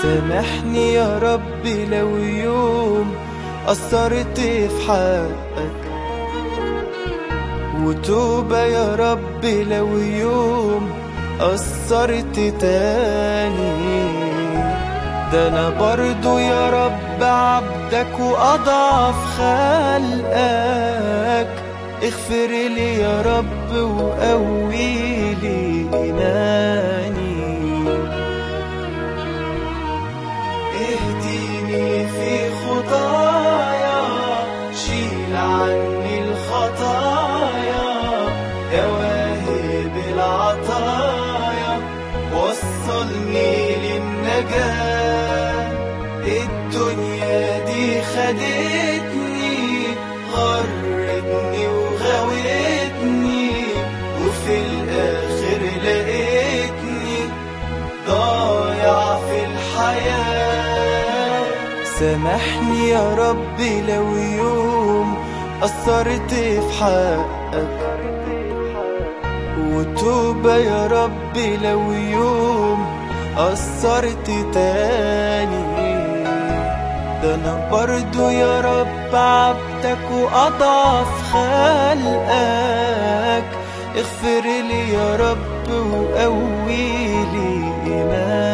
سامحني يا رب لو يوم قصرت في حقك وتوبة يا رب لو يوم قصرت تاني ده انا برضو يا رب عبدك واضعف خلقك اغفر لي يا رب وقوي لي ايماني اهديني في خطايا شيل عني الخطايا يا واهب العطايا وصلني للنجاة الدنيا دي خدتني غرتني وغوتني وفي الآخر لقيتني ضايع في الحياة سامحني يا ربي لو يوم قصرت في حقك وتوبة يا ربي لو يوم قصرت تاني ده انا برضو يا رب عبدك واضعف خلقك اغفر لي يا رب وقوي لي ايماني